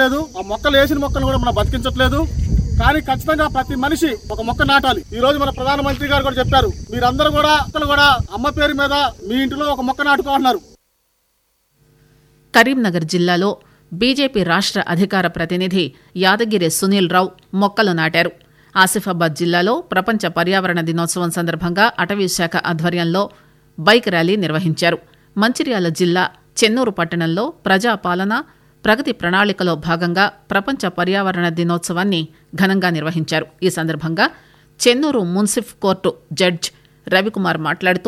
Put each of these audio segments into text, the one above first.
బతికించట్లేదు ఆ మొక్కలు వేసిన మొక్కలు కూడా మనం బతికించట్లేదు కానీ ఖచ్చితంగా ప్రతి మనిషి ఒక మొక్క నాటాలి ఈ రోజు మన ప్రధానమంత్రి గారు కూడా చెప్పారు మీరందరూ కూడా మొక్కలు కూడా అమ్మ పేరు మీద మీ ఇంటిలో ఒక మొక్క నాటుకోవాలన్నారు కరీంనగర్ జిల్లాలో బీజేపీ రాష్ట్ర అధికార ప్రతినిధి యాదగిరి సునీల్ రావు మొక్కలు నాటారు ఆసిఫాబాద్ జిల్లాలో ప్రపంచ పర్యావరణ దినోత్సవం సందర్భంగా అటవీ శాఖ ఆధ్వర్యంలో బైక్ ర్యాలీ నిర్వహించారు మంచిర్యాల జిల్లా చెన్నూరు పట్టణంలో ప్రజాపాలన ప్రగతి ప్రణాళికలో భాగంగా ప్రపంచ పర్యావరణ దినోత్సవాన్ని ఘనంగా నిర్వహించారు ఈ సందర్భంగా చెన్నూరు మున్సిఫ్ కోర్టు జడ్జ్ రవికుమార్ మాట్లాడుతూ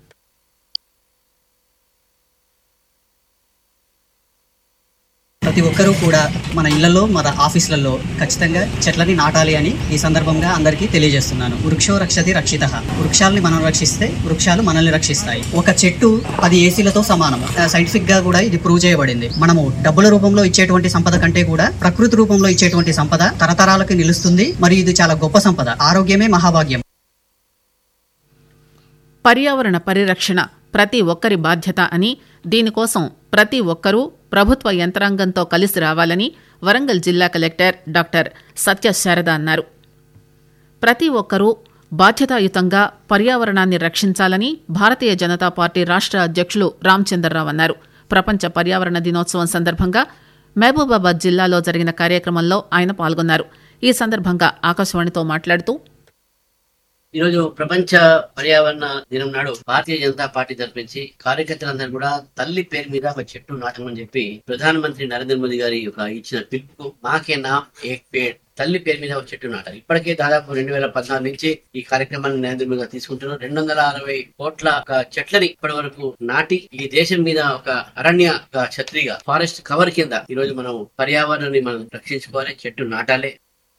ప్రతి ఒక్కరూ కూడా మన ఇళ్లలో మన ఆఫీసులలో ఖచ్చితంగా చెట్లని నాటాలి అని ఈ సందర్భంగా అందరికీ తెలియజేస్తున్నాను వృక్షో రక్షతి రక్షిత వృక్షాలని మనం రక్షిస్తే వృక్షాలు మనల్ని రక్షిస్తాయి ఒక చెట్టు అది ఏసీలతో సమానం సైంటిఫిక్ గా కూడా ఇది ప్రూవ్ చేయబడింది మనము డబ్బుల రూపంలో ఇచ్చేటువంటి సంపద కంటే కూడా ప్రకృతి రూపంలో ఇచ్చేటువంటి సంపద తరతరాలకు నిలుస్తుంది మరియు ఇది చాలా గొప్ప సంపద ఆరోగ్యమే మహాభాగ్యం పర్యావరణ పరిరక్షణ ప్రతి ఒక్కరి బాధ్యత అని దీనికోసం ప్రతి ఒక్కరూ ప్రభుత్వ యంత్రాంగంతో కలిసి రావాలని వరంగల్ జిల్లా కలెక్టర్ డాక్టర్ సత్యశారద అన్నారు ప్రతి ఒక్కరూ బాధ్యతాయుతంగా పర్యావరణాన్ని రక్షించాలని భారతీయ జనతా పార్టీ రాష్ట్ర అధ్యక్షులు రామచంద్రరావు అన్నారు ప్రపంచ పర్యావరణ దినోత్సవం సందర్భంగా మహబూబాబాద్ జిల్లాలో జరిగిన కార్యక్రమంలో ఆయన పాల్గొన్నారు ఈ సందర్భంగా ఆకాశవాణితో మాట్లాడుతూ ఈరోజు ప్రపంచ పర్యావరణ దినం నాడు భారతీయ జనతా పార్టీ తరపించి కార్యకర్తలందరూ కూడా తల్లి పేరు మీద ఒక చెట్టు నాటమని చెప్పి ప్రధానమంత్రి నరేంద్ర మోదీ గారి యొక్క ఇచ్చిన పిలుపుకు మాకే నా ఏక్ పేడ్ తల్లి పేరు మీద ఒక చెట్టు నాటాలి ఇప్పటికే దాదాపు రెండు వేల పద్నాలుగు నుంచి ఈ కార్యక్రమాన్ని నరేంద్ర మోదీ గారు తీసుకుంటున్నారు రెండు వందల అరవై కోట్ల ఒక చెట్లని ఇప్పటి వరకు నాటి ఈ దేశం మీద ఒక అరణ్య ఒక ఛత్రిగా ఫారెస్ట్ కవర్ కింద ఈ రోజు మనం పర్యావరణాన్ని మనం రక్షించుకోవాలి చెట్టు నాటాలి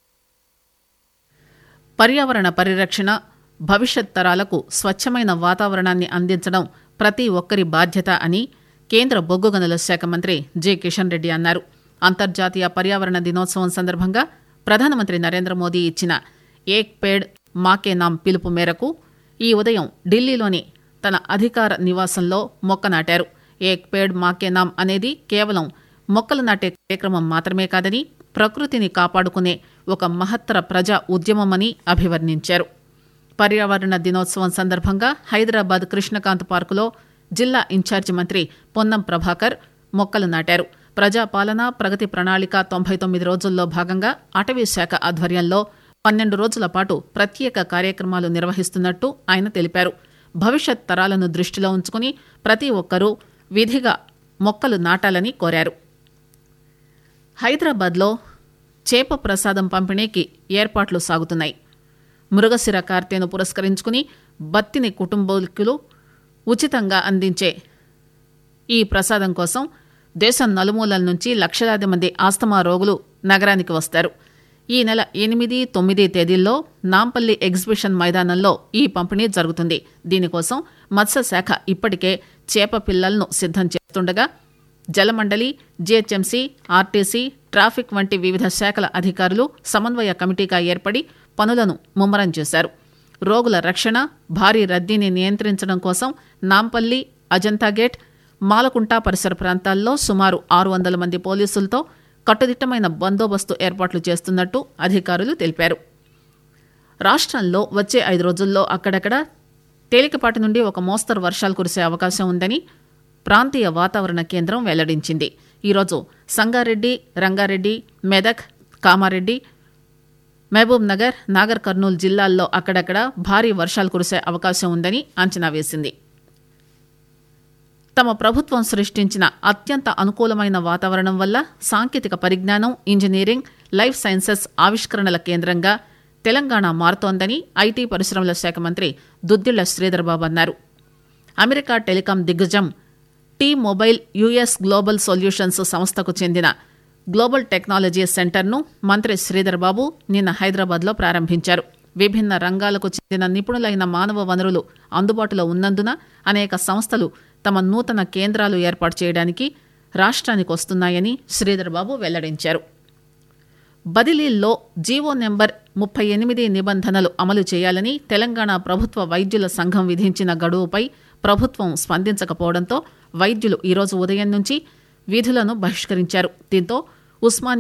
పర్యావరణ పరిరక్షణ భవిష్యత్ తరాలకు స్వచ్ఛమైన వాతావరణాన్ని అందించడం ప్రతి ఒక్కరి బాధ్యత అని కేంద్ర బొగ్గు గనుల శాఖ మంత్రి జె కిషన్ రెడ్డి అన్నారు అంతర్జాతీయ పర్యావరణ దినోత్సవం సందర్భంగా ప్రధానమంత్రి నరేంద్ర మోదీ ఇచ్చిన ఏక్ పేడ్ మాకే నామ్ పిలుపు మేరకు ఈ ఉదయం ఢిల్లీలోని తన అధికార నివాసంలో మొక్క నాటారు ఏక్ పేడ్ మాకే నామ్ అనేది కేవలం మొక్కలు నాటే కార్యక్రమం మాత్రమే కాదని ప్రకృతిని కాపాడుకునే ఒక మహత్తర ప్రజా ఉద్యమమని అభివర్ణించారు పర్యావరణ దినోత్సవం సందర్భంగా హైదరాబాద్ కృష్ణకాంత్ పార్కులో జిల్లా ఇన్ఛార్జి మంత్రి పొన్నం ప్రభాకర్ మొక్కలు నాటారు ప్రజాపాలన ప్రగతి ప్రణాళిక తొంభై తొమ్మిది రోజుల్లో భాగంగా అటవీ శాఖ ఆధ్వర్యంలో పన్నెండు రోజుల పాటు ప్రత్యేక కార్యక్రమాలు నిర్వహిస్తున్నట్టు ఆయన తెలిపారు భవిష్యత్ తరాలను దృష్టిలో ఉంచుకుని ప్రతి ఒక్కరూ విధిగా మొక్కలు నాటాలని కోరారు హైదరాబాద్లో చేప ప్రసాదం పంపిణీకి ఏర్పాట్లు సాగుతున్నాయి మృగశిర కార్తెను పురస్కరించుకుని బత్తిని కుటుంబీకులు ఉచితంగా అందించే ఈ ప్రసాదం కోసం దేశం నలుమూలల నుంచి లక్షలాది మంది ఆస్తమా రోగులు నగరానికి వస్తారు ఈ నెల ఎనిమిది తొమ్మిది తేదీల్లో నాంపల్లి ఎగ్జిబిషన్ మైదానంలో ఈ పంపిణీ జరుగుతుంది దీనికోసం మత్స్యశాఖ ఇప్పటికే చేప పిల్లలను సిద్ధం చేస్తుండగా జలమండలి జీహెచ్ఎంసీ ఆర్టీసీ ట్రాఫిక్ వంటి వివిధ శాఖల అధికారులు సమన్వయ కమిటీగా ఏర్పడి పనులను ముమ్మరం చేశారు రోగుల రక్షణ భారీ రద్దీని నియంత్రించడం కోసం నాంపల్లి అజంతా గేట్ మాలకుంట పరిసర ప్రాంతాల్లో సుమారు ఆరు వందల మంది పోలీసులతో కట్టుదిట్టమైన బందోబస్తు ఏర్పాట్లు చేస్తున్నట్టు అధికారులు తెలిపారు రాష్ట్రంలో వచ్చే ఐదు రోజుల్లో అక్కడక్కడ తేలికపాటి నుండి ఒక మోస్తరు వర్షాలు కురిసే అవకాశం ఉందని ప్రాంతీయ వాతావరణ కేంద్రం వెల్లడించింది ఈరోజు సంగారెడ్డి రంగారెడ్డి మెదక్ కామారెడ్డి మహబూబ్ నగర్ నాగర్ కర్నూలు జిల్లాల్లో అక్కడక్కడ భారీ వర్షాలు కురిసే అవకాశం ఉందని అంచనా వేసింది తమ ప్రభుత్వం సృష్టించిన అత్యంత అనుకూలమైన వాతావరణం వల్ల సాంకేతిక పరిజ్ఞానం ఇంజనీరింగ్ లైఫ్ సైన్సెస్ ఆవిష్కరణల కేంద్రంగా తెలంగాణ మారుతోందని ఐటీ పరిశ్రమల శాఖ మంత్రి దుద్దిళ్ల శ్రీధర్బాబు అన్నారు అమెరికా టెలికాం దిగ్గజం T mobile US global solutions సంస్థకు చెందిన గ్లోబల్ టెక్నాలజీ సెంటర్ను మంత్రి శ్రీధర్ బాబు నిన్న హైదరాబాద్లో ప్రారంభించారు విభిన్న రంగాలకు చెందిన నిపుణులైన మానవ వనరులు అందుబాటులో ఉన్నందున అనేక సంస్థలు తమ నూతన కేంద్రాలు ఏర్పాటు చేయడానికి రాష్ట్రానికి వస్తున్నాయని శ్రీధర్ బాబు వెల్లడించారు బదిలీల్లో జీవో నెంబర్ ముప్పై ఎనిమిది నిబంధనలు అమలు చేయాలని తెలంగాణ ప్రభుత్వ వైద్యుల సంఘం విధించిన గడువుపై ప్రభుత్వం స్పందించకపోవడంతో వైద్యులు ఈరోజు ఉదయం నుంచి విధులను బహిష్కరించారు దీంతో ఉస్మానియా